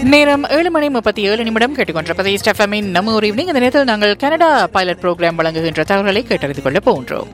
நேரம் ஏழு மணி முப்பத்தி ஏழு நிமிடம் கேட்டுக்கொண்டிருப்பது ஸ்டெஃபமின் நம்ம ஒரு ஈவினிங் இந்த நேரத்தில் நாங்கள் கனடா பைலட் ப்ரோக்ராம் வழங்குகின்ற தகவல்களை கேட்டறிந்து கொள்ள போகின்றோம்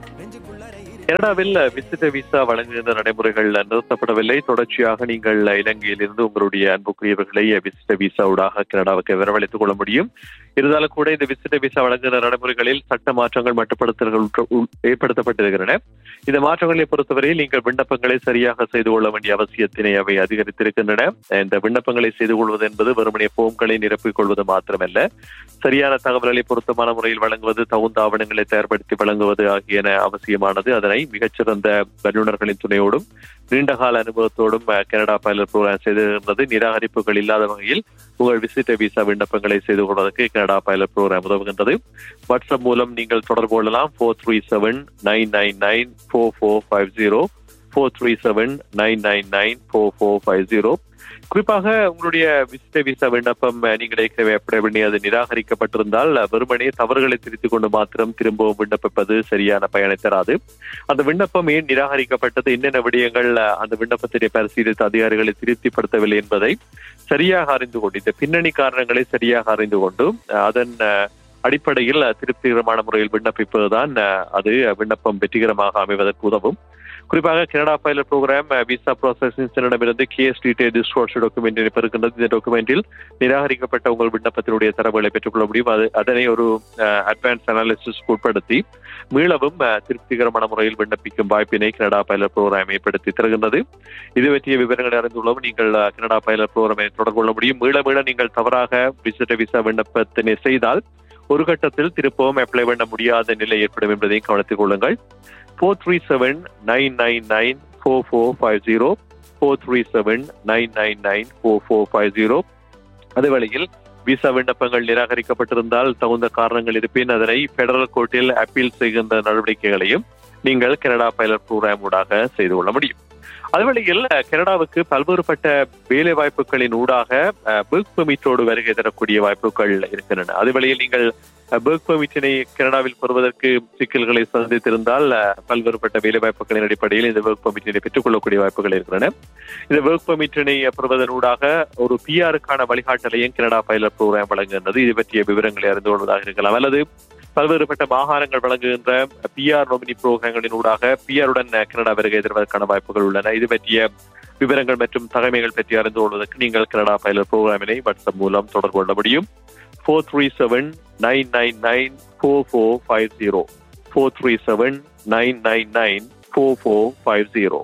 கனடாவில் விசிட்ட விசா வழங்குகின்ற நடைமுறைகள் நிறுத்தப்படவில்லை தொடர்ச்சியாக நீங்கள் இலங்கையிலிருந்து உங்களுடைய அன்புக்குரியவர்களை விசிட்ட விசாவுடாக கனடாவுக்கு வரவழைத்துக் கொள்ள முடியும் இருந்தாலும் கூட இந்த விசிட்ட விசா வழங்குகிற நடைமுறைகளில் சட்ட மாற்றங்கள் மட்டுப்படுத்தல்கள் உற்ற- உள்- ஏற்படுத்தப்பட்டிருக்கின்றன இந்த மாற்றங்களை பொறுத்தவரையில் நீங்கள் விண்ணப்பங்களை சரியாக செய்து கொள்ள வேண்டிய அவசியத்தினை அவை அதிகரித்திருக்கின்றன இந்த விண்ணப்பங்களை செய்து கொள்வது என்பது வெறுமனே போம்களை நிரப்பிக் கொள்வது மாத்திரமல்ல சரியான தகவல்களை பொருத்தமான முறையில் வழங்குவது தகுந்த ஆவணங்களை தயார்படுத்தி வழங்குவது ஆகியன அவசியமானது அதனை மிகச்சிறந்த வல்லுநர்களின் துணையோடும் நீண்டகால அனுபவத்தோடும் அஹ், கனடா பைலட் ப்ரோக்ராம் செய்திருந்தது நிராகரிப்புகள் இல்லாத வகையில் உங்கள் விசிட்ட விசா விண்ணப்பங்களை செய்து கொள்வதற்கு கனடா பைலட் ப்ரோக்ராம் உதவுகின்றது வாட்ஸ்அப் மூலம் நீங்கள் தொடர்பு கொள்ளலாம் four three seven nine nine nine four four five zero four three seven nine nine nine four four five zero குறிப்பாக உங்களுடைய விசிட்ட விசா விண்ணப்பம் அஹ், நீங்கள் ஏற்கனவே எப்படி அது நிராகரிக்கப்பட்டிருந்தால் அஹ், வெறுமனே தவறுகளை திருத்திக் கொண்டு மாத்திரம் திரும்பவும் விண்ணப்பிப்பது சரியான பயனை தராது அந்த விண்ணப்பம் ஏன் நிராகரிக்கப்பட்டது என்னென்ன விடயங்கள் அஹ், அந்த விண்ணப்பத்தினை பரிசீலித்த அதிகாரிகளை திருப்திப்படுத்தவில்லை என்பதை சரியாக அறிந்து கொண்டு இந்த பின்னணி காரணங்களை சரியாக அறிந்து கொண்டு அஹ், அதன் அஹ், அடிப்படையில் அஹ், திருப்திகரமான முறையில் விண்ணப்பிப்பதுதான் அஹ், அது அஹ், விண்ணப்பம் வெற்றிகரமாக அமைவதற்கு உதவும் குறிப்பாக Canada pilot program visa processing சென்டரிடமிருந்து கேஎஸ் டீடைல் டிஸ்ட்ரோஷன் டாக்குமெண்ட் பெறுகின்றது இந்த டாக்குமெண்டில் நிராகரிக்கப்பட்ட உங்கள் விண்ணப்பத்தினுடைய தரவுகளை பெற்றுக்கொள்ள முடியும் அது அதனை ஒரு அட்வான்ஸ் அனாலிசிஸ் உட்படுத்தி மீளவும் அஹ், திருப்திகரமான முறையில் விண்ணப்பிக்கும் வாய்ப்பினை கனடா பைலட் ப்ரோக்ராம் ஏற்படுத்தி தருகின்றது இது பற்றிய விவரங்களை அறிந்துள்ளவும் நீங்கள் அஹ், கனடா பைலட் ப்ரோக்ராமை தொடர்பு கொள்ள முடியும் மீள மீள நீங்கள் தவறாக விசிட்ட விசா விண்ணப்பத்தினை செய்தால் ஒரு கட்டத்தில் திருப்பவும் அப்ளை பண்ண முடியாத நிலை ஏற்படும் என்பதையும் கவனத்தில் கொள்ளுங்கள் four three seven nine nine nine four four five zero four three seven nine nine nine four four five zero அதே வேளையில் விசா விண்ணப்பங்கள் நிராகரிக்கப்பட்டிருந்தால் தகுந்த காரணங்கள் இருப்பின் அதனை பெடரல் கோர்ட்டில் அப்பீல் செய்கின்ற நடவடிக்கைகளையும் நீங்கள் கனடா பைலட் ப்ரோக்ராம் ஊடாக செய்து கொள்ள முடியும் அதுவேளையில் கனடாவுக்கு பல்வேறுபட்ட வேலை வாய்ப்புகளின் ஊடாக ஒர்க் பெர்மிட்டோடு வருகை தரக்கூடிய வாய்ப்புகள் இருக்கின்றன அதுவேளையில் நீங்கள் ஒர்க் பெர்மிட்டினை கனடாவில் பெறுவதற்கு சிக்கல்களை சந்தித்திருந்தால் அஹ், பல்வேறுபட்ட வேலை வாய்ப்புகளின் அடிப்படையில் இந்த ஒர்க் பெர்மிட்டினை பெற்றுக்கொள்ளக்கூடிய வாய்ப்புகள் இருக்கின்றன இந்த ஒர்க் பெர்மிட்டினை பெறுவதன் ஊடாக ஒரு பிஆருக்கான வழிகாட்டலையும் கனடா பைலட் ப்ரோக்ராம் வழங்குகின்றது இது பற்றிய விவரங்களை அறிந்து கொள்வதாக இருக்கலாம் அல்லது பல்வேறுபட்ட மாகாணங்கள் வழங்குகின்ற பிஆர் நொமினி புரோகிராம்களின் ஊடாக பிஆருடன் கனடா வருகை தருவதற்கான வாய்ப்புகள் உள்ளன இது பற்றிய விவரங்கள் மற்றும் தகமைகள் பற்றி அறிந்து கொள்வதற்கு நீங்கள் கனடா பைலட் புரோகிராமினை வாட்ஸ்அப் மூலம் தொடர்பு கொள்ள முடியும் four three seven nine nine nine four four five zero four three seven nine nine nine four four five zero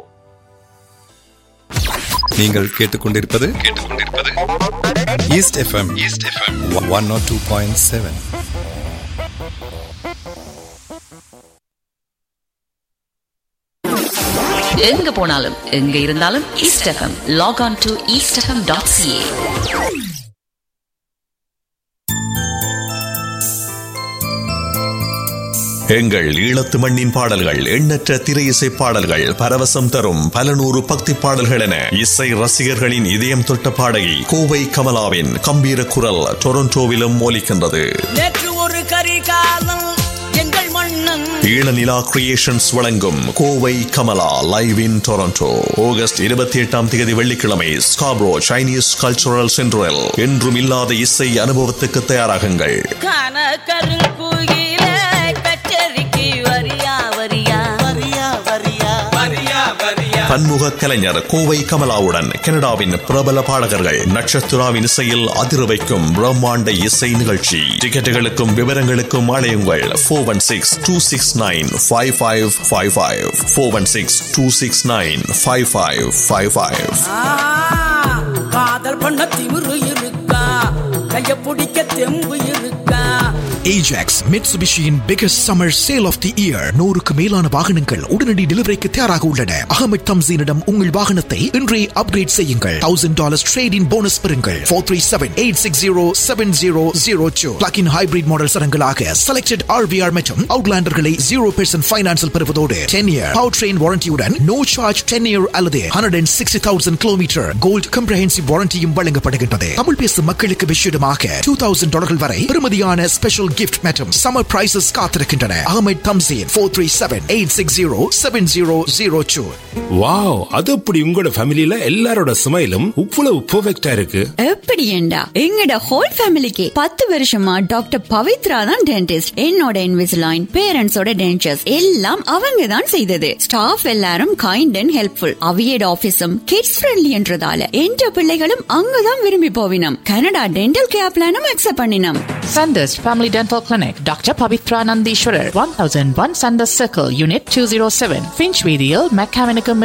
நீங்கள் கேட்டுக்கொண்டிருப்பது கேட்டுக்கொண்டிருப்பது east FM east FM one nought two point seven எங்க போனாலும் எங்க இருந்தாலும் east FM log on to east FM dot CA எங்கள் ஈழத்து மண்ணின் பாடல்கள் எண்ணற்ற திரை இசை பாடல்கள் பரவசம் தரும் பல நூறு பக்தி பாடல்கள் என இசை ரசிகர்களின் இதயம் தொட்ட பாடகி கோவை கமலாவின் கம்பீர குரல் டொரண்டோவிலும் ஒலிக்கின்றது நேற்று ஒரு கரிகாலம் எங்கள் மன்னன் ஈழநிலா கிரியேஷன்ஸ் வழங்கும் Kovai Kamala live in Toronto August இருபத்தி எட்டாம் தேதி வெள்ளிக்கிழமை ஸ்காப்ரோ சைனீஸ் கல்ச்சுரல் சென்ட்ரல் என்றும் இல்லாத இசை அனுபவத்துக்கு தயாராகுங்கள் கான கருங்குயிலே கச்சேரிக்கு வரியா வரியா வரியா வரியா பன்முக கலைஞர் கோவை கமலாவுடன் கனடாவின் பிரபல பாடகர்கள் நட்சத்திராவின் இசையில் அதிர வைக்கும் பிரம்மாண்ட இசை நிகழ்ச்சி டிக்கெட்டுகளுக்கும் விவரங்களுக்கும் அழையுங்கள் four one six two six nine five five five five four one six two six nine five five five five ஆ, காதல் பண்ண திமிரு இருக்கா கைய பிடிக்க தெம்பு இருக்கா Ajax Mitsubishiயின் biggest summer sale of the year நூறுக்கு மேலான வாகனங்கள் உடனடி டெலிவரிக்கு தயாராக உள்ளன அகமது தம்சீனிடம் உங்கள் வாகனத்தை இன்றே அப்கிரேட் செய்யுங்கள் thousand dollars trade in bonus பெறுங்கள் four three seven eight six zero seven zero zero two plug in hybrid model சரங்களாக செலக்டட் ஆர்விஆர் மற்றும் அவுட்லாண்டர்களை ஜீரோ பெர்சன்ட் ஃபைனான்சில் பெறுவதோடு டென் இயர் பவர் ட்ரெயின் வாரண்டியுடன் நோ சார்ஜ் டென் இயர் அல்லது hundred and sixty thousand kilometre gold comprehensive வாரண்டியும் வழங்கப்படுகின்றது தமிழ் பேசும் மக்களுக்கு விஷயமாக டூ தௌசண்ட் டாலர்கள் வரை பெறுமதியான ஸ்பெஷல் கிஃப்ட் மற்றும் சம்மர் பிரைசஸ் காத்திருக்கின்றன Ahmed Thamseen four three seven eight six zero seven zero zero two wow அது அப்படி உங்களோட ஃபேமிலில எல்லாரோட ஸ்மைலும் இவ்வளவு பெர்ஃபெக்ட்டா இருக்கு எப்படி ஏண்டா எங்கட ஹோல் ஃபேமிலிக்கு பத்து வருஷமா டாக்டர் பவித்ரா தான் டென்டிஸ்ட் என்னோட இன்விசிலைன் பேரண்ட்ஸோட டென்டர்ஸ் எல்லாம் அவங்க தான் செய்தது ஸ்டாஃப் எல்லாரும் கைண்ட் அண்ட் ஹெல்ப்ஃபுல் அவியட் ஆபீஸும் கிட்ஸ் ஃப்ரெண்ட்லி என்றதால என்ற பிள்ளைகளும் அங்கதான் விரும்பி போவினம் கனடா டென்டல் கேர் பிளானும் அக்செப்ட் பண்ணினோம் Sanders Family Dental Clinic, Dr. Pavitra Nandishwarar, 1001 Sanders Circle, Unit 207, Finchweedial, Mechanical